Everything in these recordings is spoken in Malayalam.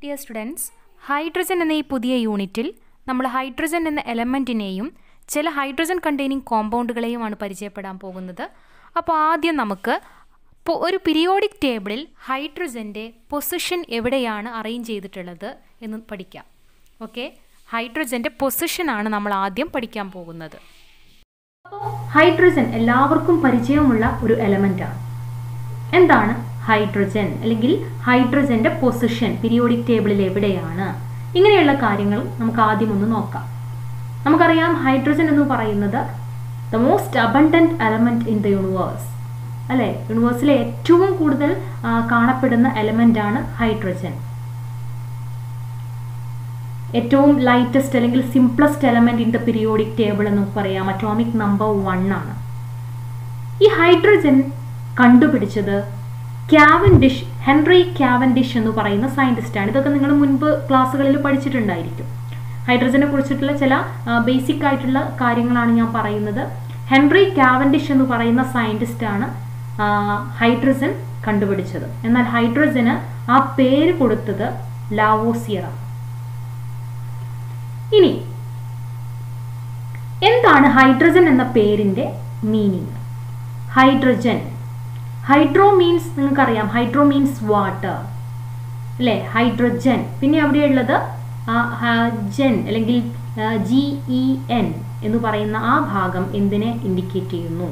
ഡിയർ സ്റ്റുഡൻസ് ഹൈഡ്രജൻ എന്ന ഈ പുതിയ യൂണിറ്റിൽ നമ്മൾ ഹൈഡ്രജൻ എന്ന എലമെൻറ്റിനെയും ചില ഹൈഡ്രജൻ കണ്ടെയ്നിങ് കോമ്പൗണ്ടുകളെയുമാണ് പരിചയപ്പെടാൻ പോകുന്നത് അപ്പോൾ ആദ്യം നമുക്ക് ഇപ്പോൾ ഒരു പീരിയോഡിക് ടേബിളിൽ ഹൈഡ്രജൻ്റെ പൊസിഷൻ എവിടെയാണ് അറേഞ്ച് ചെയ്തിട്ടുള്ളത് എന്ന് പഠിക്കാം ഓക്കെ ഹൈഡ്രജൻ്റെ പൊസിഷനാണ് നമ്മൾ ആദ്യം പഠിക്കാൻ പോകുന്നത് അപ്പോൾ ഹൈഡ്രജൻ എല്ലാവർക്കും പരിചയമുള്ള ഒരു എലമെൻ്റാണ് എന്താണ് ഹൈഡ്രജൻ അല്ലെങ്കിൽ ഹൈഡ്രജന്റെ പൊസിഷൻ പീരിയോഡിക് ടേബിളിൽ എവിടെയാണ് ഇങ്ങനെയുള്ള കാര്യങ്ങൾ നമുക്ക് ആദ്യം ഒന്ന് നോക്കാം നമുക്കറിയാം ഹൈഡ്രജൻ എന്ന് പറയുന്നത് the most abundant element in the universe അല്ലെ യൂണിവേഴ്സിലെ ഏറ്റവും കൂടുതൽ ആ, കാണപ്പെടുന്ന എലമെന്റ് ആണ് ഹൈഡ്രജൻ ഏറ്റവും ലൈറ്റസ്റ്റ് അല്ലെങ്കിൽ simplest element in the periodic table എന്ന് പറയാം അറ്റോമിക് നമ്പർ വൺ ആണ് ഈ ഹൈഡ്രജൻ കണ്ടുപിടിച്ചത് ക്യാവൻഡിഷ് ഹെൻറി ക്യാവൻഡിഷ് എന്ന് പറയുന്ന സയന്റിസ്റ്റ് ആണ് ഇതൊക്കെ നിങ്ങൾ മുൻപ് ക്ലാസ്സുകളിൽ പഠിച്ചിട്ടുണ്ടായിരിക്കും ഹൈഡ്രജനെ കുറിച്ചിട്ടുള്ള ചില ബേസിക് ആയിട്ടുള്ള കാര്യങ്ങളാണ് ഞാൻ പറയുന്നത് ഹെൻറി ക്യാവൻഡിഷ് എന്ന് പറയുന്ന സയന്റിസ്റ്റ് ആണ് ആ, ഹൈഡ്രജൻ കണ്ടുപിടിച്ചത് എന്നാൽ ഹൈഡ്രജന് ആ പേര് കൊടുത്തത് ലാവോസിയർ ആണ് ഇനി എന്താണ് ഹൈഡ്രജൻ എന്ന പേരിന്റെ മീനിങ് ഹൈഡ്രജൻ ഹൈഡ്രോ മീൻസ് നിങ്ങൾക്കറിയാം ഹൈഡ്രോ മീൻസ് വാട്ടർ അല്ലേ ഹൈഡ്രജൻ പിന്നെ അവിടെയുള്ളത് ജെൻ അല്ലെങ്കിൽ ജി ഇ എൻ എന്ന് പറയുന്ന ആ ഭാഗം എന്തിനെ ഇൻഡിക്കേറ്റ് ചെയ്യുന്നു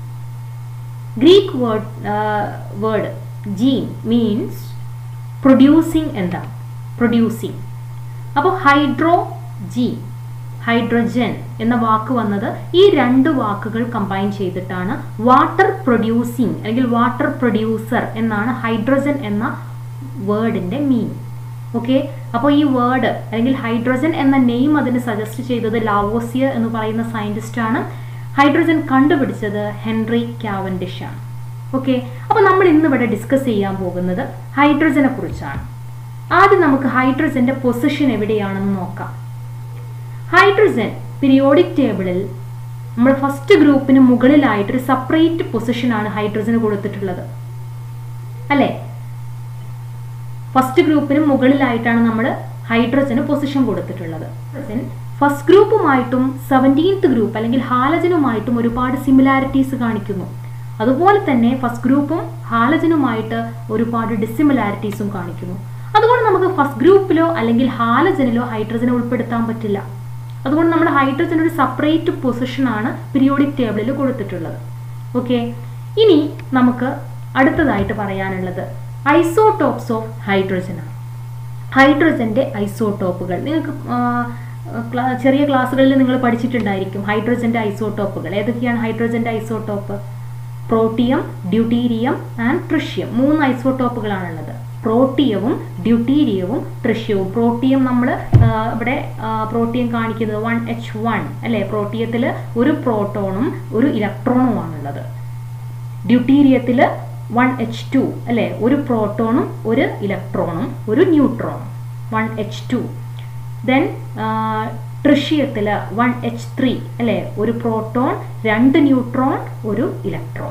Greek word word gene means producing എന്താണ് പ്രൊഡ്യൂസിങ് അപ്പോൾ ഹൈഡ്രോ ജി ഹൈഡ്രജൻ എന്ന വാക്ക് വന്നത് ഈ രണ്ട് വാക്കുകൾ കമ്പൈൻ ചെയ്തിട്ടാണ് വാട്ടർ പ്രൊഡ്യൂസിങ് അല്ലെങ്കിൽ വാട്ടർ പ്രൊഡ്യൂസർ എന്നാണ് ഹൈഡ്രജൻ എന്ന വേർഡിന്റെ മീനിങ് ഓക്കെ അപ്പോൾ ഈ വേർഡ് അല്ലെങ്കിൽ ഹൈഡ്രജൻ എന്ന നെയിം അതിന് സജസ്റ്റ് ചെയ്തത് ലാവോസിയർ എന്ന് പറയുന്ന സയന്റിസ്റ്റ് ആണ് ഹൈഡ്രജൻ കണ്ടുപിടിച്ചത് ഹെൻറി ക്യാവൻഡിഷ് ആണ് ഓക്കെ അപ്പോൾ നമ്മൾ ഇന്ന് ഇവിടെ ഡിസ്കസ് ചെയ്യാൻ പോകുന്നത് ഹൈഡ്രജനെ കുറിച്ചാണ് ആദ്യം നമുക്ക് ഹൈഡ്രജന്റെ പൊസിഷൻ എവിടെയാണെന്ന് നോക്കാം ഹൈഡ്രജൻ പീരിയോഡിക് ടേബിളിൽ നമ്മൾ ഫസ്റ്റ് ഗ്രൂപ്പിന് മുകളിലായിട്ടൊരു സെപ്പറേറ്റ് പൊസിഷനാണ് ഹൈഡ്രജന് കൊടുത്തിട്ടുള്ളത് അല്ലേ ഫസ്റ്റ് ഗ്രൂപ്പിന് മുകളിലായിട്ടാണ് നമ്മൾ ഹൈഡ്രജന് പൊസിഷൻ കൊടുത്തിട്ടുള്ളത് ഫസ്റ്റ് ഗ്രൂപ്പുമായിട്ടും സെവൻറ്റീൻത്ത് ഗ്രൂപ്പ് അല്ലെങ്കിൽ ഹാലജനുമായിട്ടും ഒരുപാട് സിമിലാരിറ്റീസ് കാണിക്കുന്നു അതുപോലെ തന്നെ ഫസ്റ്റ് ഗ്രൂപ്പും ഹാലജനുമായിട്ട് ഒരുപാട് ഡിസിമിലാരിറ്റീസും കാണിക്കുന്നു അതുകൊണ്ട് നമുക്ക് ഫസ്റ്റ് ഗ്രൂപ്പിലോ അല്ലെങ്കിൽ ഹാലജനിലോ ഹൈഡ്രജനെ ഉൾപ്പെടുത്താൻ പറ്റില്ല അതുകൊണ്ട് നമ്മൾ ഹൈഡ്രജൻ ഒരു സെപ്പറേറ്റ് പൊസിഷനാണ് പീരിയോഡിക് ടേബിളിൽ കൊടുത്തിട്ടുള്ളത് ഓക്കെ ഇനി നമുക്ക് അടുത്തതായിട്ട് പറയാനുള്ളത് ഐസോടോപ്സ് ഓഫ് ഹൈഡ്രജൻ ആണ് ഹൈഡ്രജന്റെ ഐസോടോപ്പുകൾ നിങ്ങൾക്ക് ആ, ക്ലാ- ചെറിയ ക്ലാസ്സുകളിൽ നിങ്ങൾ പഠിച്ചിട്ടുണ്ടായിരിക്കും ഹൈഡ്രജന്റെ ഐസോടോപ്പുകൾ ഏതൊക്കെയാണ് ഹൈഡ്രജന്റെ isotope protium deuterium and tritium മൂന്ന് ഐസോടോപ്പുകളാണുള്ളത് പ്രോട്ടിയവും ഡ്യൂട്ടീരിയവും ട്രിഷ്യവും പ്രോട്ടിയം നമ്മൾ ഇവിടെ ആ, പ്രോട്ടിയം കാണിക്കുന്നത് വൺ എച്ച് വൺ അല്ലേ പ്രോട്ടിയത്തിൽ ഒരു പ്രോട്ടോണും ഒരു ഇലക്ട്രോണുമാണുള്ളത് ഡ്യൂട്ടീരിയത്തിൽ വൺ എച്ച് ടു അല്ലേ ഒരു പ്രോട്ടോണും ഒരു ഇലക്ട്രോണും ഒരു ന്യൂട്രോണും വൺ എച്ച് ടു ദെൻ ട്രിഷ്യത്തിൽ വൺ എച്ച് ത്രീ അല്ലേ ഒരു പ്രോട്ടോൺ രണ്ട് ന്യൂട്രോൺ ഒരു ഇലക്ട്രോൺ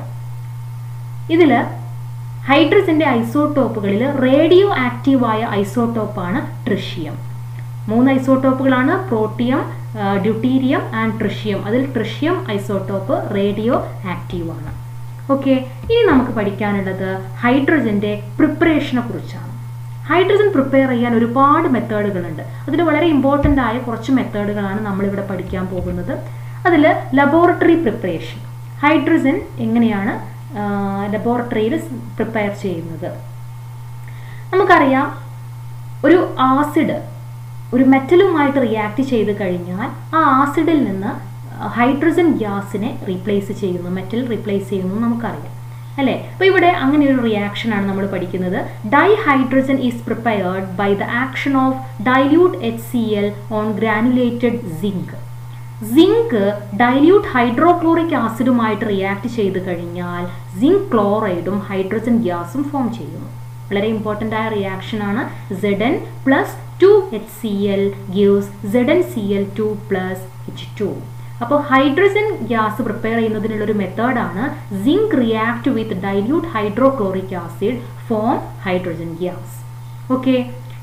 ഇതിൽ ഹൈഡ്രജന്റെ ഐസോട്ടോപ്പുകളിൽ റേഡിയോ ആക്റ്റീവായ ഐസോട്ടോപ്പാണ് ട്രിഷ്യം മൂന്ന് ഐസോട്ടോപ്പുകളാണ് പ്രോട്ടിയം ഡ്യൂട്ടീരിയം ആൻഡ് ട്രിഷ്യം അതിൽ ട്രിഷ്യം ഐസോട്ടോപ്പ് റേഡിയോ ആക്റ്റീവ് ആണ് ഓക്കെ ഇനി നമുക്ക് പഠിക്കാനുള്ളത് ഹൈഡ്രജന്റെ പ്രിപ്പറേഷനെ കുറിച്ചാണ് ഹൈഡ്രജൻ പ്രിപ്പയർ ചെയ്യാൻ ഒരുപാട് മെത്തേഡുകളുണ്ട് അതിൽ വളരെ ഇമ്പോർട്ടൻ്റ് ആയ കുറച്ച് മെത്തേഡുകളാണ് നമ്മളിവിടെ പഠിക്കാൻ പോകുന്നത് അതിൽ ലബോറട്ടറി പ്രിപ്പറേഷൻ ഹൈഡ്രജൻ എങ്ങനെയാണ് ലബോറട്ടറിയിൽ പ്രിപ്പയർ ചെയ്യുന്നത് നമുക്കറിയാം ഒരു ആസിഡ് ഒരു മെറ്റലുമായിട്ട് റിയാക്ട് ചെയ്ത് കഴിഞ്ഞാൽ ആ ആസിഡിൽ നിന്ന് ഹൈഡ്രജൻ ഗ്യാസിനെ റീപ്ലേസ് ചെയ്യുന്നു മെറ്റൽ റീപ്ലേസ് ചെയ്യുന്നു എന്ന് നമുക്കറിയാം അല്ലേ അപ്പോൾ ഇവിടെ അങ്ങനെ ഒരു റിയാക്ഷൻ ആണ് നമ്മൾ പഠിക്കുന്നത് dihydrogen is prepared by the action of dilute H C L on granulated zinc zinc dilute hydrochloric ആസിഡുമായിട്ട് റിയാക്ട് ചെയ്ത് കഴിഞ്ഞാൽ സിങ്ക് ക്ലോറൈഡും ഹൈഡ്രജൻ ഗ്യാസും ഫോം ചെയ്യുന്നു വളരെ ഇമ്പോർട്ടൻ്റ് ആയ റിയാക്ഷൻ ആണ് Z N plus two H C L gives Z N C L two plus H two അപ്പോൾ ഹൈഡ്രജൻ ഗ്യാസ് പ്രിപ്പയർ ചെയ്യുന്നതിനുള്ള ഒരു മെത്തേഡാണ് zinc react with dilute hydrochloric acid form hydrogen gas okay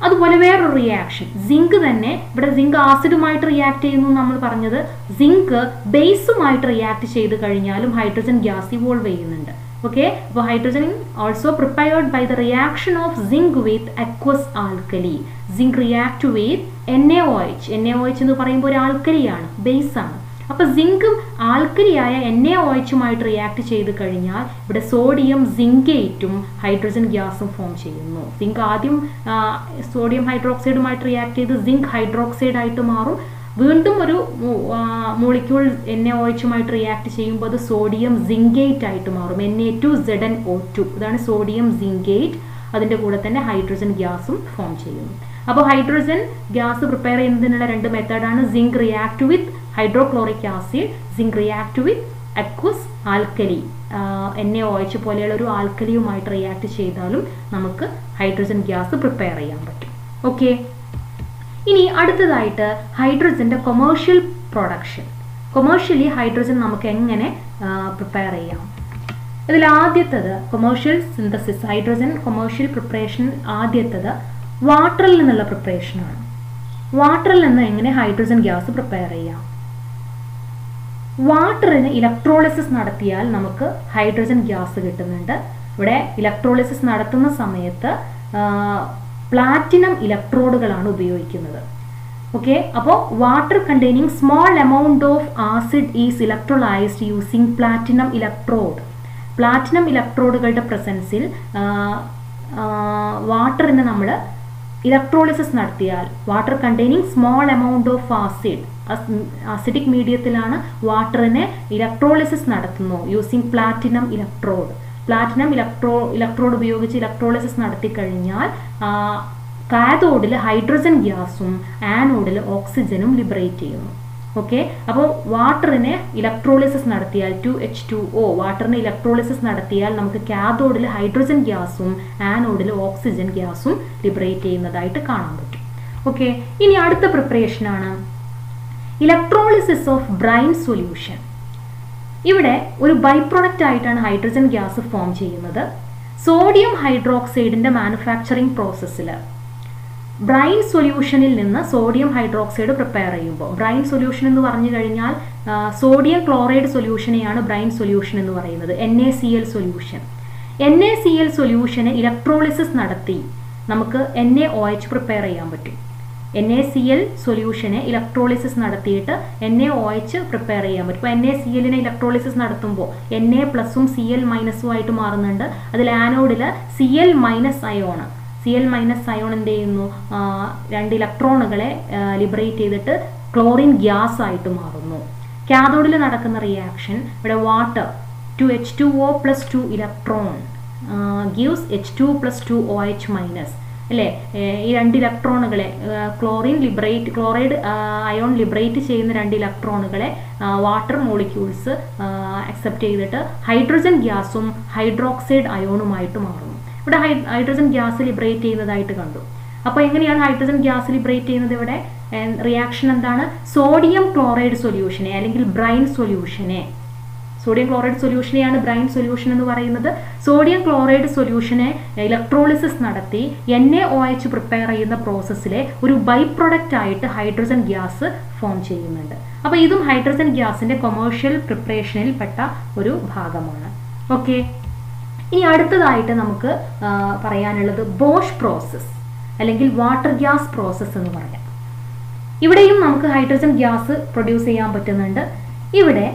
അതുപോലെ വേറൊരു റിയാക്ഷൻ സിങ്ക് തന്നെ ഇവിടെ സിങ്ക് ആസിഡുമായിട്ട് റിയാക്ട് ചെയ്യുന്നു നമ്മൾ പറഞ്ഞത് സിങ്ക് ബേസുമായിട്ട് റിയാക്ട് ചെയ്ത് കഴിഞ്ഞാലും ഹൈഡ്രജൻ ഗ്യാസ് ഇവോൾവ് ചെയ്യുന്നുണ്ട് ഓക്കെ അപ്പോൾ hydrogen also prepared by the reaction of zinc with aqueous alkali zinc react with N A O H N A O H എന്ന് പറയുമ്പോൾ ഒരു ആൽക്കലിയാണ് ബേസ് ആണ് അപ്പോൾ സിങ്കും ആൽക്കലിയായ എൻ എ ഒ എച്ചുമായിട്ട് റിയാക്ട് ചെയ്ത് കഴിഞ്ഞാൽ ഇവിടെ സോഡിയം സിങ്കേറ്റും ഹൈഡ്രജൻ ഗ്യാസും ഫോം ചെയ്യുന്നു സിങ്ക് ആദ്യം സോഡിയം ഹൈഡ്രോക്സൈഡുമായിട്ട് റിയാക്ട് ചെയ്ത് സിങ്ക് ഹൈഡ്രോക്സൈഡ് ആയിട്ട് മാറും വീണ്ടും ഒരു മോളിക്യൂൾ എൻ എ ഒ എച്ചുമായിട്ട് റിയാക്ട് ചെയ്യുമ്പോൾ അത് സോഡിയം സിങ്കേറ്റ് ആയിട്ട് മാറും N A two Z N O two ഇതാണ് സോഡിയം സിങ്കേറ്റ് അതിൻ്റെ കൂടെ തന്നെ ഹൈഡ്രജൻ ഗ്യാസും ഫോം ചെയ്യുന്നു അപ്പോൾ ഹൈഡ്രജൻ ഗ്യാസ് പ്രിപ്പയർ ചെയ്യുന്നതിനുള്ള രണ്ട് മെത്തേഡാണ് zinc react with hydrochloric acid zinc react with aqueous alkali N A O H പോലെയുള്ള ഒരു ആൽക്കലിയുമായിട്ട് റിയാക്ട് ചെയ്താലും നമുക്ക് ഹൈഡ്രജൻ ഗ്യാസ് പ്രിപ്പയർ ചെയ്യാൻ പറ്റും ഓക്കെ ഇനി അടുത്തതായിട്ട് ഹൈഡ്രജൻ്റെ കൊമേഴ്ഷ്യൽ പ്രൊഡക്ഷൻ കൊമേഴ്ഷ്യലി ഹൈഡ്രജൻ നമുക്ക് എങ്ങനെ പ്രിപ്പയർ ചെയ്യാം ഇതിൽ ആദ്യത്തത് commercial synthesis hydrogen commercial preparation ആദ്യത്തത് വാട്ടറിൽ നിന്നുള്ള പ്രിപ്പറേഷനാണ് വാട്ടറിൽ നിന്ന് എങ്ങനെ ഹൈഡ്രജൻ ഗ്യാസ് പ്രിപ്പയർ ചെയ്യാം വാട്ടറിന് ഇലക്ട്രോളിസിസ് നടത്തിയാൽ നമുക്ക് ഹൈഡ്രജൻ ഗ്യാസ് കിട്ടുന്നുണ്ട് ഇവിടെ ഇലക്ട്രോളിസിസ് നടത്തുന്ന സമയത്ത് പ്ലാറ്റിനം ഇലക്ട്രോഡുകളാണ് ഉപയോഗിക്കുന്നത് ഓക്കെ അപ്പോൾ water containing small amount of acid is electrolysed using platinum electrode platinum ഇലക്ട്രോഡുകളുടെ പ്രസൻസിൽ വാട്ടറിന് നമ്മൾ ഇലക്ട്രോളിസിസ് നടത്തിയാൽ water containing small amount of acid acidic മീഡിയത്തിലാണ് വാട്ടറിനെ ഇലക്ട്രോളിസിസ് നടത്തുന്നു using platinum electrode platinum electro electrode ഉപയോഗിച്ച് ഇലക്ട്രോളിസിസ് നടത്തി കഴിഞ്ഞാൽ കാഥോഡിൽ ഹൈഡ്രജൻ ഗ്യാസും ആനോഡിൽ ഓക്സിജനും ലിബറേറ്റ് ചെയ്യുന്നു ഓക്കെ അപ്പോൾ വാട്ടറിനെ ഇലക്ട്രോളിസിസ് നടത്തിയാൽ ടു എച്ച് ടു ഒ വാട്ടറിന് ഇലക്ട്രോളിസിസ് നടത്തിയാൽ നമുക്ക് കാഥോഡിൽ ഹൈഡ്രജൻ ഗ്യാസും ആനോഡിൽ ഓക്സിജൻ ഗ്യാസും ലിബറേറ്റ് ചെയ്യുന്നതായിട്ട് കാണാൻ പറ്റും ഓക്കെ ഇനി അടുത്ത പ്രിപ്പറേഷനാണ് ഇലക്ട്രോളിസിസ് ഓഫ് ബ്രൈൻ സൊല്യൂഷൻ ഇവിടെ ഒരു ബൈ പ്രൊഡക്റ്റ് ആയിട്ടാണ് ഹൈഡ്രജൻ ഗ്യാസ് ഫോം ചെയ്യുന്നത് സോഡിയം ഹൈഡ്രോക്സൈഡിന്റെ മാനുഫാക്ചറിങ് പ്രോസസ്സിൽ ബ്രൈൻ സൊല്യൂഷനിൽ നിന്ന് സോഡിയം ഹൈഡ്രോക്സൈഡ് പ്രിപ്പയർ ചെയ്യുമ്പോൾ ബ്രൈൻ സൊല്യൂഷൻ എന്ന് പറഞ്ഞു കഴിഞ്ഞാൽ സോഡിയം ക്ലോറൈഡ് സൊല്യൂഷനെയാണ് ബ്രൈൻ സൊല്യൂഷൻ എന്ന് പറയുന്നത് N A C L solution N A C L സൊല്യൂഷന് ഇലക്ട്രോളിസിസ് നടത്തി നമുക്ക് N A O H prepare ചെയ്യാൻ പറ്റും എൻ എ സി എൽ സൊല്യൂഷനെ ഇലക്ട്രോളിസിസ് നടത്തിയിട്ട് N A O H prepare ചെയ്യാൻ പറ്റും ഇപ്പോൾ എൻ എ സി എല്ലിനെ ഇലക്ട്രോളിസിസ് നടത്തുമ്പോൾ എൻ എ പ്ലസും സി എൽ മൈനസും ആയിട്ട് മാറുന്നുണ്ട് അതിൽ ആനോഡിൽ C L minus ion C L minus ion എന്ത് ചെയ്യുന്നു രണ്ട് ഇലക്ട്രോണുകളെ ലിബറേറ്റ് ചെയ്തിട്ട് ക്ലോറിൻ ഗ്യാസ് ആയിട്ട് മാറുന്നു കാഥോഡിൽ നടക്കുന്ന റിയാക്ഷൻ ഇവിടെ water two H two O plus two electron gives H two plus two O H minus അല്ലേ ഈ രണ്ട് ഇലക്ട്രോണുകളെ chlorine liberate chloride ion liberate ചെയ്യുന്ന രണ്ട് ഇലക്ട്രോണുകളെ വാട്ടർ മോളിക്യൂൾസ് അക്സെപ്റ്റ് ചെയ്തിട്ട് ഹൈഡ്രജൻ ഗ്യാസും ഹൈഡ്രോക്സൈഡ് അയോണുമായിട്ട് മാറുന്നു ഇവിടെ ഹൈഡ്രജൻ ഗ്യാസ് ലിബറേറ്റ് ചെയ്യുന്നതായിട്ട് കണ്ടു അപ്പോൾ എങ്ങനെയാണ് ഹൈഡ്രജൻ ഗ്യാസ് ലിബറേറ്റ് ചെയ്യുന്നത് ഇവിടെ റിയാക്ഷൻ എന്താണ് സോഡിയം ക്ലോറൈഡ് സൊല്യൂഷനെ അല്ലെങ്കിൽ ബ്രൈൻ സൊല്യൂഷനെ സോഡിയം ക്ലോറൈഡ് സൊല്യൂഷനെയാണ് ബ്രൈൻ സൊല്യൂഷൻ എന്ന് പറയുന്നത് സോഡിയം ക്ലോറൈഡ് സൊല്യൂഷനെ ഇലക്ട്രോളിസിസ് നടത്തി N A O H prepare ചെയ്യുന്ന പ്രോസസ്സിലെ ഒരു ബൈ പ്രൊഡക്റ്റ് ആയിട്ട് ഹൈഡ്രജൻ ഗ്യാസ് ഫോം ചെയ്യുന്നുണ്ട് അപ്പോൾ ഇതും ഹൈഡ്രജൻ ഗ്യാസിന്റെ കൊമേഴ്ഷ്യൽ പ്രിപ്പറേഷനിൽ പെട്ട ഒരു ഭാഗമാണ് ഓക്കെ ഇനി അടുത്തതായിട്ട് നമുക്ക് പറയാനുള്ളത് ബോഷ് പ്രോസസ്സ് അല്ലെങ്കിൽ വാട്ടർ ഗ്യാസ് പ്രോസസ്സ് എന്ന് പറയാം ഇവിടെയും നമുക്ക് ഹൈഡ്രജൻ ഗ്യാസ് പ്രൊഡ്യൂസ് ചെയ്യാൻ പറ്റുന്നുണ്ട് ഇവിടെ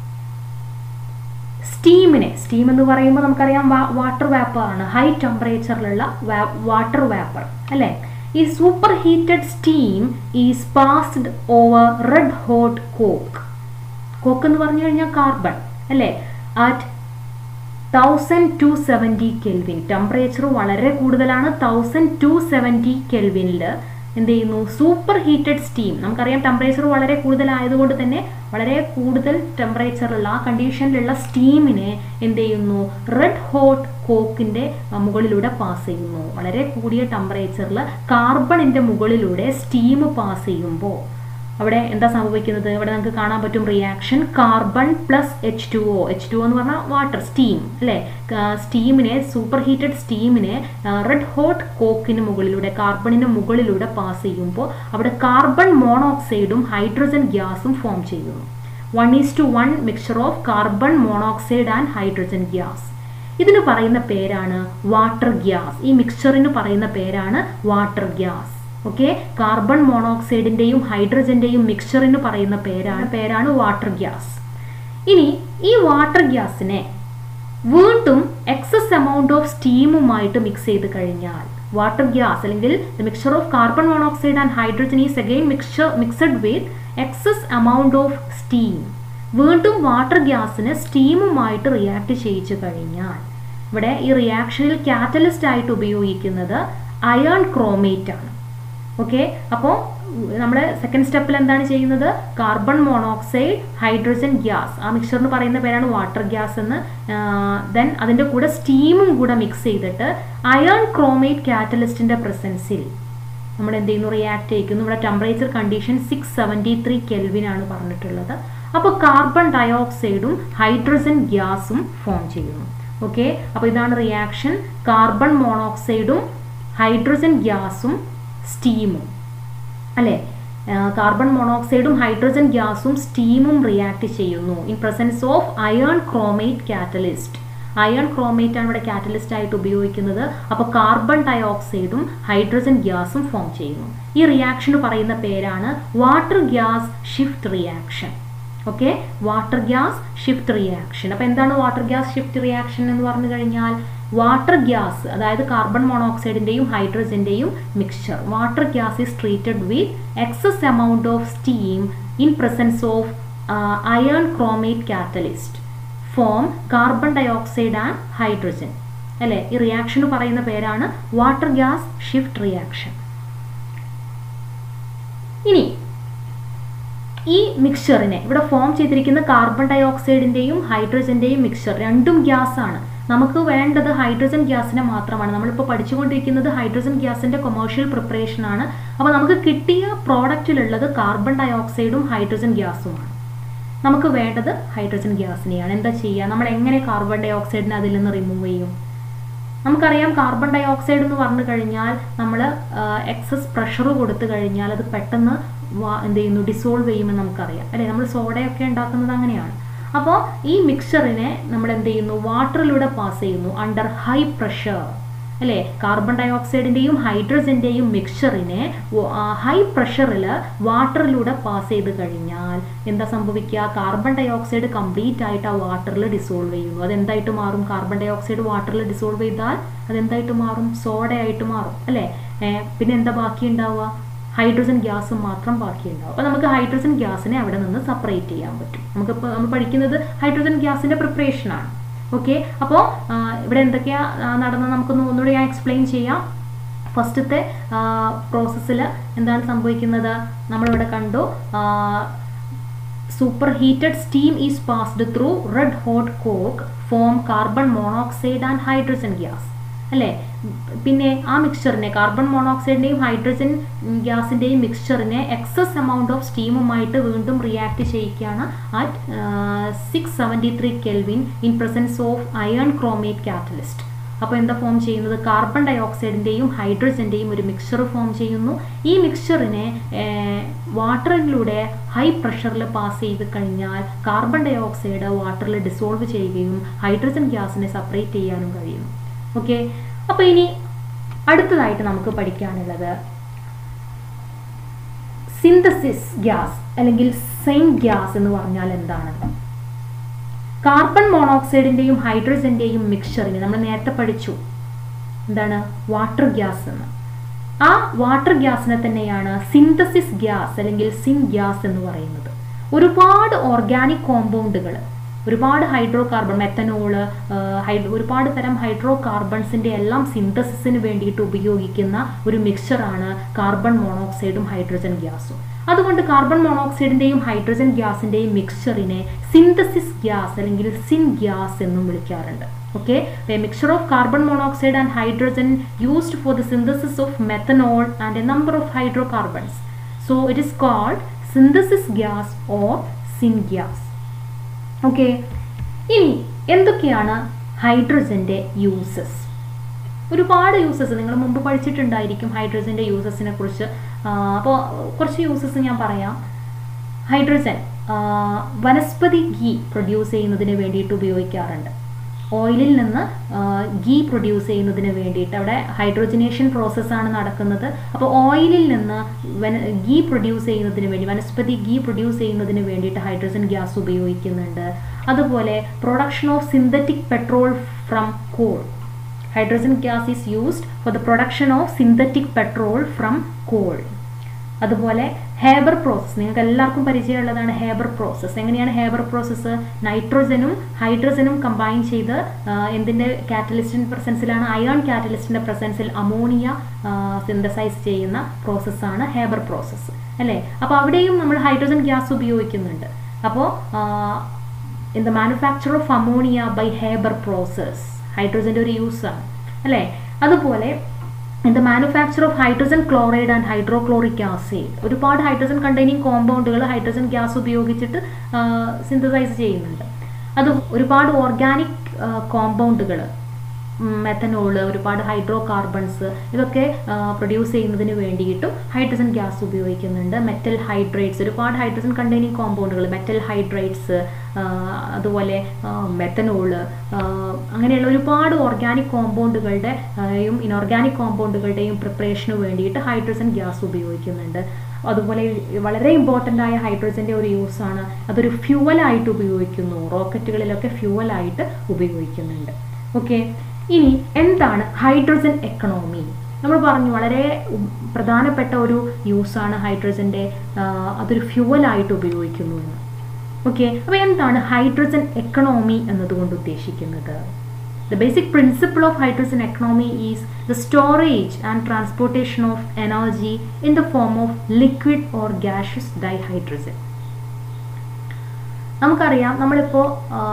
സ്റ്റീമിനെ സ്റ്റീം എന്ന് പറയുമ്പോൾ നമുക്കറിയാം വാട്ടർ വേപ്പർ ആണ് ഹൈ ടെമ്പറേച്ചറിലുള്ള വാട്ടർ വേപ്പർ അല്ലേ ഈ super heated steam is passed over red hot coke coke എന്ന് പറഞ്ഞു കഴിഞ്ഞാൽ കാർബൺ അല്ലേ at thousand two seventy kelvin temperature വളരെ കൂടുതലാണ് തൗസൻഡ് ടു സെവൻറ്റി കെൽവിനിൽ എന്ത് ചെയ്യുന്നു സൂപ്പർ ഹീറ്റഡ് സ്റ്റീം നമുക്കറിയാം ടെമ്പറേച്ചർ വളരെ കൂടുതലായതുകൊണ്ട് തന്നെ വളരെ കൂടുതൽ ടെമ്പറേച്ചറുള്ള ആ കണ്ടീഷനിലുള്ള സ്റ്റീമിനെ എന്ത് ചെയ്യുന്നു റെഡ് ഹോട്ട് കോക്കിൻ്റെ മുകളിലൂടെ പാസ് ചെയ്യുന്നു വളരെ കൂടിയ ടെമ്പറേച്ചറിൽ കാർബണിൻ്റെ മുകളിലൂടെ സ്റ്റീം പാസ് ചെയ്യുമ്പോൾ അവിടെ എന്താ സംഭവിക്കുന്നത് ഇവിടെ നമുക്ക് കാണാൻ പറ്റും reaction carbon plus H two O H two എന്ന് പറഞ്ഞാൽ വാട്ടർ സ്റ്റീം അല്ലേ സ്റ്റീമിനെ സൂപ്പർ ഹീറ്റഡ് സ്റ്റീമിനെ റെഡ് ഹോട്ട് കോക്കിന് മുകളിലൂടെ കാർബണിന് മുകളിലൂടെ പാസ് ചെയ്യുമ്പോൾ അവിടെ കാർബൺ മോണോക്സൈഡും ഹൈഡ്രജൻ ഗ്യാസും ഫോം ചെയ്യുന്നു one is two one mixer of carbon monoxide and hydrogen gas ഇതിന് പറയുന്ന പേരാണ് വാട്ടർ ഗ്യാസ് ഈ മിക്സ്ചറിന് പറയുന്ന പേരാണ് വാട്ടർ ഗ്യാസ് ഓക്കെ കാർബൺ മോണോക്സൈഡിന്റെയും ഹൈഡ്രജന്റെയും മിക്സ്ചറിന് പറയുന്ന പേരാണ് പേരാണ് വാട്ടർ ഗ്യാസ് ഇനി ഈ വാട്ടർ ഗ്യാസിനെ വീണ്ടും എക്സസ് എമൗണ്ട് ഓഫ് സ്റ്റീമുമായിട്ട് മിക്സ് ചെയ്ത് കഴിഞ്ഞാൽ വാട്ടർ ഗ്യാസ് അല്ലെങ്കിൽ mixture of carbon monoxide and hydrogen is again mixture mixed with excess amount of steam വീണ്ടും വാട്ടർ ഗ്യാസിന് സ്റ്റീമുമായിട്ട് റിയാക്ട് ചെയ്യിച്ചു കഴിഞ്ഞാൽ ഇവിടെ ഈ റിയാക്ഷനിൽ കാറ്റലിസ്റ്റ് ആയിട്ട് ഉപയോഗിക്കുന്നത് അയൺ ക്രോമേറ്റ് ആണ് ഓക്കെ അപ്പോൾ നമ്മൾ സെക്കൻഡ് സ്റ്റെപ്പിൽ എന്താണ് ചെയ്യുന്നത് കാർബൺ മോണോക്സൈഡ് ഹൈഡ്രജൻ ഗ്യാസ് ആ മിക്സറിന് പറയുന്ന പേരാണ് വാട്ടർ ഗ്യാസ് എന്ന് ദെൻ അതിൻ്റെ കൂടെ സ്റ്റീമും കൂടെ മിക്സ് ചെയ്തിട്ട് അയൺ ക്രോമേറ്റ് കാറ്റലിസ്റ്റിൻ്റെ പ്രസൻസിൽ നമ്മൾ എന്ത് ചെയ്യുന്നു റിയാക്ട് ചെയ്യിക്കുന്നു ഇവിടെ temperature condition six seventy three kelvin ആണ് പറഞ്ഞിട്ടുള്ളത് അപ്പോൾ കാർബൺ ഡയോക്സൈഡും ഹൈഡ്രജൻ ഗ്യാസും ഫോം ചെയ്യുന്നു ഓക്കെ അപ്പോൾ ഇതാണ് റിയാക്ഷൻ കാർബൺ മോണോക്സൈഡും ഹൈഡ്രജൻ ഗ്യാസും സ്റ്റീമും അല്ലേ കാർബൺ മോണോക്സൈഡും ഹൈഡ്രജൻ ഗ്യാസും സ്റ്റീമും റിയാക്ട് ചെയ്യുന്നു in presence of iron chromate catalyst iron chromate ആണ് ഇവിടെ കാറ്റലിസ്റ്റ് ആയിട്ട് ഉപയോഗിക്കുന്നത് അപ്പോൾ കാർബൺ ഡയോക്സൈഡും ഹൈഡ്രജൻ ഗ്യാസും ഫോം ചെയ്യുന്നു ഈ റിയാക്ഷന് പറയുന്ന പേരാണ് water gas shift reaction okay water gas shift reaction അപ്പോൾ എന്താണ് വാട്ടർ ഗ്യാസ് ഷിഫ്റ്റ് റിയാക്ഷൻ എന്ന് പറഞ്ഞു കഴിഞ്ഞാൽ വാട്ടർ ഗ്യാസ് അതായത് കാർബൺ മോണോക്സൈഡിൻ്റെയും ഹൈഡ്രജൻ്റെയും mixture water gas is treated with excess amount of steam in presence of iron chromate catalyst form carbon dioxide and hydrogen അല്ലേ ഈ റിയാക്ഷന് പറയുന്ന പേരാണ് വാട്ടർ ഗ്യാസ് ഷിഫ്റ്റ് റിയാക്ഷൻ ഇനി ഈ മിക്സ്ചറിനെ ഇവിടെ ഫോം ചെയ്തിരിക്കുന്ന കാർബൺ ഡയോക്സൈഡിൻ്റെയും ഹൈഡ്രജൻ്റെയും മിക്സ്ചർ രണ്ടും ഗ്യാസ് ആണ് നമുക്ക് വേണ്ടത് ഹൈഡ്രജൻ ഗ്യാസിനെ മാത്രമാണ് നമ്മളിപ്പോൾ പഠിച്ചുകൊണ്ടിരിക്കുന്നത് ഹൈഡ്രജൻ ഗ്യാസിൻ്റെ കൊമേഴ്ഷ്യൽ പ്രിപ്പറേഷൻ ആണ് അപ്പോൾ നമുക്ക് കിട്ടിയ പ്രോഡക്റ്റിലുള്ളത് കാർബൺ ഡയോക്സൈഡും ഹൈഡ്രജൻ ഗ്യാസുമാണ് നമുക്ക് വേണ്ടത് ഹൈഡ്രജൻ ഗ്യാസിനെയാണ് എന്താ ചെയ്യുക നമ്മൾ എങ്ങനെ കാർബൺ ഡയോക്സൈഡിനെ അതിൽ നിന്ന് റിമൂവ് ചെയ്യും നമുക്കറിയാം കാർബൺ ഡയോക്സൈഡ് എന്ന് പറഞ്ഞു കഴിഞ്ഞാൽ നമ്മൾ എക്സസ് പ്രഷർ കൊടുത്തു കഴിഞ്ഞാൽ അത് പെട്ടെന്ന് എന്ത് ചെയ്യുന്നു ഡിസോൾവ് ചെയ്യുമെന്ന് നമുക്കറിയാം അല്ലേ നമ്മൾ സോഡയൊക്കെ ഉണ്ടാക്കുന്നത് അങ്ങനെയാണ് അപ്പോൾ ഈ മിക്സറിനെ നമ്മൾ എന്ത് ചെയ്യുന്നു വാട്ടറിലൂടെ പാസ് ചെയ്യുന്നു അണ്ടർ ഹൈ പ്രഷർ അല്ലേ കാർബൺ ഡയോക്സൈഡിൻ്റെയും ഹൈഡ്രജൻ്റെയും മിക്സറിനെ ഹൈ പ്രഷറിൽ വാട്ടറിലൂടെ പാസ് ചെയ്ത് കഴിഞ്ഞാൽ എന്താ സംഭവിക്കുക കാർബൺ ഡയോക്സൈഡ് കംപ്ലീറ്റ് ആയിട്ട് ആ വാട്ടറിൽ ഡിസോൾവ് ചെയ്യുന്നു അതെന്തായിട്ട് മാറും കാർബൺ ഡയോക്സൈഡ് വാട്ടറിൽ ഡിസോൾവ് ചെയ്താൽ അതെന്തായിട്ട് മാറും സോഡയായിട്ട് മാറും അല്ലേ പിന്നെ എന്താ ബാക്കി ഉണ്ടാവുക ഹൈഡ്രജൻ ഗ്യാസും മാത്രം ബാക്കിയുണ്ടാവും അപ്പോൾ നമുക്ക് ഹൈഡ്രജൻ ഗ്യാസിനെ അവിടെ നിന്ന് സെപ്പറേറ്റ് ചെയ്യാൻ പറ്റും നമുക്കിപ്പോൾ നമ്മൾ പഠിക്കുന്നത് ഹൈഡ്രജൻ ഗ്യാസിൻ്റെ പ്രിപ്പറേഷനാണ് ഓക്കെ അപ്പോൾ ഇവിടെ എന്തൊക്കെയാണ് നടന്നത് നമുക്കൊന്ന് ഒന്നുകൂടി ഞാൻ എക്സ്പ്ലെയിൻ ചെയ്യാം ഫസ്റ്റത്തെ പ്രോസസ്സിൽ എന്താണ് സംഭവിക്കുന്നത് നമ്മളിവിടെ കണ്ടു super heated steam is passed through red hot coke form carbon monoxide and hydrogen gas അല്ലേ പിന്നെ ആ മിക്സ്ചറിനെ കാർബൺ മോണോക്സൈഡിൻ്റെയും ഹൈഡ്രജൻ ഗ്യാസിൻ്റെയും മിക്സ്ചറിനെ എക്സസ് എമൗണ്ട് ഓഫ് സ്റ്റീമുമായിട്ട് വീണ്ടും റിയാക്ട് ചെയ്യിക്കുകയാണ് at six seventy three kelvin in presence of iron chromate catalyst അപ്പോൾ എന്താ ഫോം ചെയ്യുന്നത് കാർബൺ ഡയോക്സൈഡിൻ്റെയും ഹൈഡ്രജൻ്റെയും ഒരു മിക്സ്ചർ ഫോം ചെയ്യുന്നു ഈ മിക്സ്ചറിനെ വാട്ടറിലൂടെ ഹൈ പ്രഷറിൽ പാസ് ചെയ്ത് കഴിഞ്ഞാൽ കാർബൺ ഡയോക്സൈഡ് വാട്ടറിൽ ഡിസോൾവ് ചെയ്യുകയും ഹൈഡ്രജൻ ഗ്യാസിനെ സെപ്പറേറ്റ് ചെയ്യാനും കഴിയുന്നു ഓക്കെ അപ്പോൾ ഇനി അടുത്തതായിട്ട് നമുക്ക് പഠിക്കാനുള്ളത് സിന്തസിസ് ഗ്യാസ് അല്ലെങ്കിൽ സെയിം ഗ്യാസ് എന്ന് പറഞ്ഞാൽ എന്താണ് കാർബൺ മോണോക്സൈഡിന്റെയും ഹൈഡ്രജന്റെയും മിക്സ്ചറിന് നമ്മൾ നേരത്തെ പഠിച്ചു എന്താണ് വാട്ടർ ഗ്യാസ് എന്ന് ആ വാട്ടർ ഗ്യാസിനെ തന്നെയാണ് സിന്തസിസ് ഗ്യാസ് അല്ലെങ്കിൽ സിൻ ഗ്യാസ് എന്ന് പറയുന്നത് ഒരുപാട് ഓർഗാനിക് കോമ്പൗണ്ടുകൾ ഒരുപാട് ഹൈഡ്രോ കാർബൺ മെത്തനോള് ഒരുപാട് തരം ഹൈഡ്രോ കാർബൺസിന്റെ എല്ലാം സിന്തസിസിന് വേണ്ടിയിട്ട് ഉപയോഗിക്കുന്ന ഒരു മിക്സ്ചറാണ് കാർബൺ മോണോക്സൈഡും ഹൈഡ്രജൻ ഗ്യാസും അതുകൊണ്ട് കാർബൺ മോണോക്സൈഡിന്റെയും ഹൈഡ്രജൻ ഗ്യാസിന്റെയും മിക്സ്ചറിനെ സിന്തസിസ് ഗ്യാസ് അല്ലെങ്കിൽ സിൻ ഗ്യാസ് എന്നും വിളിക്കാറുണ്ട് okay a mixture of carbon monoxide and hydrogen used for the synthesis of methanol and a number of hydrocarbons so it is called synthesis gas or syn gas okay ഇനി എന്തൊക്കെയാണ് ഹൈഡ്രജൻ്റെ യൂസസ് ഒരുപാട് യൂസസ് നിങ്ങൾ മുമ്പ് പഠിച്ചിട്ടുണ്ടായിരിക്കും ഹൈഡ്രജൻ്റെ യൂസസിനെ കുറിച്ച് അപ്പോൾ കുറച്ച് യൂസസ് ഞാൻ പറയാം ഹൈഡ്രജൻ വനസ്പതി ഗീ പ്രൊഡ്യൂസ് ചെയ്യുന്നതിന് വേണ്ടിയിട്ട് ഉപയോഗിക്കാറുണ്ട് ഓയിലിൽ നിന്ന് ഗീ പ്രൊഡ്യൂസ് ചെയ്യുന്നതിന് വേണ്ടിയിട്ട് അവിടെ ഹൈഡ്രോജനേഷൻ പ്രോസസ്സാണ് നടക്കുന്നത് അപ്പോൾ ഓയിലിൽ നിന്ന് വന ഗീ പ്രൊഡ്യൂസ് ചെയ്യുന്നതിന് വേണ്ടി വനസ്പതി ഗീ പ്രൊഡ്യൂസ് ചെയ്യുന്നതിന് വേണ്ടിയിട്ട് ഹൈഡ്രജൻ ഗ്യാസ് ഉപയോഗിക്കുന്നുണ്ട് അതുപോലെ production of synthetic petrol from coal hydrogen gas is used for the production of synthetic petrol from coal അതുപോലെ ഹേബർ പ്രോസസ്സ് നിങ്ങൾക്ക് എല്ലാവർക്കും പരിചയമുള്ളതാണ് ഹേബർ പ്രോസസ്സ് എങ്ങനെയാണ് ഹേബർ പ്രോസസ്സ് നൈട്രോജനും ഹൈഡ്രജനും കമ്പൈൻ ചെയ്ത് എന്തിൻ്റെ കാറ്റലിസ്റ്റിൻ്റെ പ്രസൻസിലാണ് അയൺ കാറ്റലിസ്റ്റിൻ്റെ പ്രസൻസിൽ അമോണിയ സിന്തസൈസ് ചെയ്യുന്ന പ്രോസസ്സാണ് ഹേബർ പ്രോസസ്സ് അല്ലേ അപ്പോൾ അവിടെയും നമ്മൾ ഹൈഡ്രജൻ ഗ്യാസ് ഉപയോഗിക്കുന്നുണ്ട് അപ്പോൾ in the manufacture of ammonia by Haber process ഹൈഡ്രജൻ്റെ ഒരു യൂസാണ് അല്ലേ അതുപോലെ in the manufacture of hydrogen chloride and hydrochloric acid ഒരുപാട് ഹൈഡ്രജൻ കണ്ടെയ്നിങ് കോമ്പൗണ്ടുകൾ ഹൈഡ്രജൻ ഗ്യാസ് ഉപയോഗിച്ചിട്ട് സിന്തസൈസ് ചെയ്യുന്നുണ്ട് അത് ഒരുപാട് ഓർഗാനിക് കോമ്പൗണ്ടുകൾ മെത്തനോള് ഒരുപാട് ഹൈഡ്രോ കാർബൺസ് ഇതൊക്കെ പ്രൊഡ്യൂസ് ചെയ്യുന്നതിന് വേണ്ടിയിട്ടും ഹൈഡ്രജൻ ഗ്യാസ് ഉപയോഗിക്കുന്നുണ്ട് മെറ്റൽ ഹൈഡ്രേറ്റ്സ് ഒരുപാട് ഹൈഡ്രജൻ കണ്ടെയ്നിങ് കോമ്പൗണ്ടുകൾ മെറ്റൽ ഹൈഡ്രേറ്റ്സ് അതുപോലെ മെത്തനോള് അങ്ങനെയുള്ള ഒരുപാട് ഓർഗാനിക് കോമ്പൗണ്ടുകളുടെ ഇനോർഗാനിക് കോമ്പൗണ്ടുകളുടെയും പ്രിപ്പറേഷന് വേണ്ടിയിട്ട് ഹൈഡ്രജൻ ഗ്യാസ് ഉപയോഗിക്കുന്നുണ്ട് അതുപോലെ വളരെ ഇമ്പോർട്ടൻ്റ് ആയ ഹൈഡ്രജൻ്റെ ഒരു യൂസാണ് അതൊരു ഫ്യൂവലായിട്ട് ഉപയോഗിക്കുന്നു റോക്കറ്റുകളിലൊക്കെ ഫ്യൂവലായിട്ട് ഉപയോഗിക്കുന്നുണ്ട് ഓക്കെ ഇനി എന്താണ് ഹൈഡ്രജൻ എക്കണോമി നമ്മൾ പറഞ്ഞു വളരെ പ്രധാനപ്പെട്ട ഒരു യൂസാണ് ഹൈഡ്രജൻ്റെ അതൊരു ഫ്യൂവലായിട്ട് ഉപയോഗിക്കുന്നു എന്ന് ഓക്കെ അപ്പോൾ എന്താണ് ഹൈഡ്രജൻ എക്കണോമി എന്നതുകൊണ്ട് ഉദ്ദേശിക്കുന്നത് The basic principle of hydrogen economy is the storage and transportation of energy in the form of liquid or gaseous dihydrogen. നമുക്കറിയാം നമ്മളിപ്പോൾ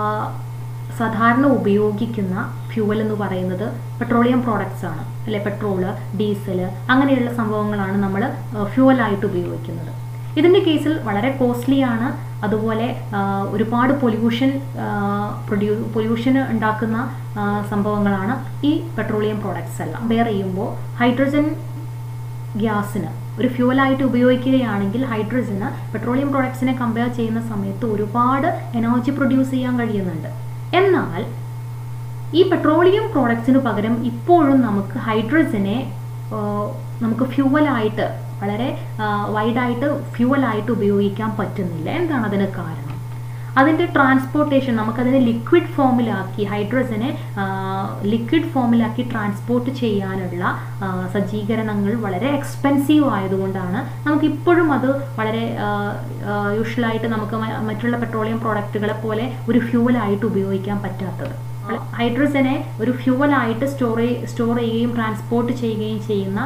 സാധാരണ ഉപയോഗിക്കുന്ന ഫ്യൂവൽ എന്ന് പറയുന്നത് പെട്രോളിയം പ്രോഡക്ട്സ് ആണ് അല്ലെ പെട്രോള് ഡീസൽ അങ്ങനെയുള്ള സംഭവങ്ങളാണ് നമ്മൾ ഫ്യൂവലായിട്ട് ഉപയോഗിക്കുന്നത് ഇതിൻ്റെ കേസിൽ വളരെ കോസ്റ്റ്ലി ആണ് അതുപോലെ ഒരുപാട് പൊല്യൂഷൻ പ്രൊഡ്യൂ പൊല്യൂഷൻ ഉണ്ടാക്കുന്ന സംഭവങ്ങളാണ് ഈ പെട്രോളിയം പ്രോഡക്ട്സ് എല്ലാം കമ്പയർ ചെയ്യുമ്പോൾ ഹൈഡ്രജൻ ഗ്യാസിന് ഒരു ഫ്യൂവലായിട്ട് ഉപയോഗിക്കുകയാണെങ്കിൽ ഹൈഡ്രജന് പെട്രോളിയം പ്രോഡക്ട്സിനെ കമ്പയർ ചെയ്യുന്ന സമയത്ത് ഒരുപാട് എനർജി പ്രൊഡ്യൂസ് ചെയ്യാൻ കഴിയുന്നുണ്ട് എന്നാൽ ഈ പെട്രോളിയം പ്രോഡക്ട്സിന് പകരം ഇപ്പോഴും നമുക്ക് ഹൈഡ്രജനെ നമുക്ക് ഫ്യൂവലായിട്ട് വളരെ വൈഡായിട്ട് ഫ്യൂവലായിട്ട് ഉപയോഗിക്കാൻ പറ്റുന്നില്ല എന്താണ് അതിന് കാരണം അതിൻ്റെ ട്രാൻസ്പോർട്ടേഷൻ നമുക്കതിനെ ലിക്വിഡ് ഫോമിലാക്കി ഹൈഡ്രജനെ ലിക്വിഡ് ഫോമിലാക്കി ട്രാൻസ്പോർട്ട് ചെയ്യാനുള്ള സജ്ജീകരണങ്ങൾ വളരെ എക്സ്പെൻസീവ് ആയതുകൊണ്ടാണ് നമുക്ക് ഇപ്പോഴും അത് വളരെ യൂഷ്വലായിട്ട് നമുക്ക് മറ്റുള്ള പെട്രോളിയം പ്രോഡക്റ്റുകളെ പോലെ ഒരു ഫ്യൂവലായിട്ട് ഉപയോഗിക്കാൻ പറ്റാത്തത് ഹൈഡ്രജനെ ഒരു ഫ്യൂവലായിട്ട് സ്റ്റോർ സ്റ്റോർ ചെയ്യുകയും ട്രാൻസ്പോർട്ട് ചെയ്യുകയും ചെയ്യുന്ന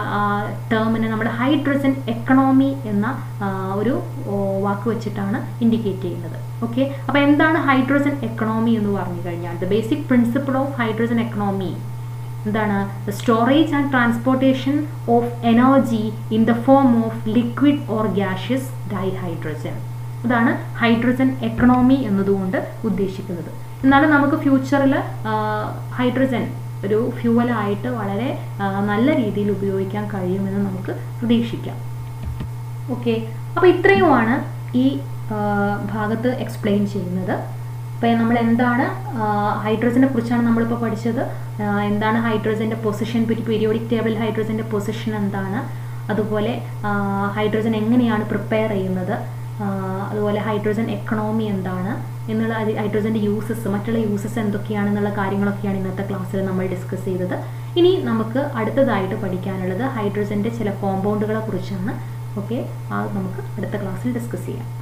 ടേമിനെ നമ്മൾ ഹൈഡ്രജൻ എക്കണോമി എന്ന ഒരു വാക്ക് വെച്ചിട്ടാണ് ഇൻഡിക്കേറ്റ് ചെയ്യുന്നത് ഓക്കെ അപ്പോൾ എന്താണ് ഹൈഡ്രജൻ എക്കണോമി എന്ന് പറഞ്ഞു കഴിഞ്ഞാൽ the basic principle of hydrogen economy എന്താണ് the storage and transportation of energy in the form of liquid or gaseous dihydrogen അതാണ് ഹൈഡ്രജൻ എക്കണോമി എന്നതുകൊണ്ട് ഉദ്ദേശിക്കുന്നത് എന്നാലും നമുക്ക് ഫ്യൂച്ചറിൽ ഹൈഡ്രജൻ ഒരു ഫ്യൂവലായിട്ട് വളരെ നല്ല രീതിയിൽ ഉപയോഗിക്കാൻ കഴിയുമെന്ന് നമുക്ക് പ്രതീക്ഷിക്കാം ഓക്കെ അപ്പോൾ ഇത്രയുമാണ് ഈ ഭാഗത്ത് എക്സ്പ്ലെയിൻ ചെയ്യുന്നത് അപ്പോൾ നമ്മൾ എന്താണ് ഹൈഡ്രജനെ കുറിച്ചാണ് നമ്മളിപ്പോൾ പഠിച്ചത് എന്താണ് ഹൈഡ്രജൻ്റെ പൊസിഷൻ പീരിയോഡിക് ടേബിൾ ഹൈഡ്രജൻ്റെ പൊസിഷൻ എന്താണ് അതുപോലെ ഹൈഡ്രജൻ എങ്ങനെയാണ് പ്രിപ്പയർ ചെയ്യുന്നത് അതുപോലെ ഹൈഡ്രജൻ എക്കണോമി എന്താണ് എന്നുള്ള ഹൈഡ്രജൻ്റെ യൂസസ് മറ്റുള്ള യൂസസ് എന്തൊക്കെയാണെന്നുള്ള കാര്യങ്ങളൊക്കെയാണ് ഇന്നത്തെ ക്ലാസ്സിൽ നമ്മൾ ഡിസ്കസ് ചെയ്തത് ഇനി നമുക്ക് അടുത്തതായിട്ട് പഠിക്കാനുള്ളത് ഹൈഡ്രജൻ്റെ ചില കോമ്പൗണ്ടുകളെ കുറിച്ചാണ് ഓക്കെ അത് നമുക്ക് അടുത്ത ക്ലാസ്സിൽ ഡിസ്കസ് ചെയ്യാം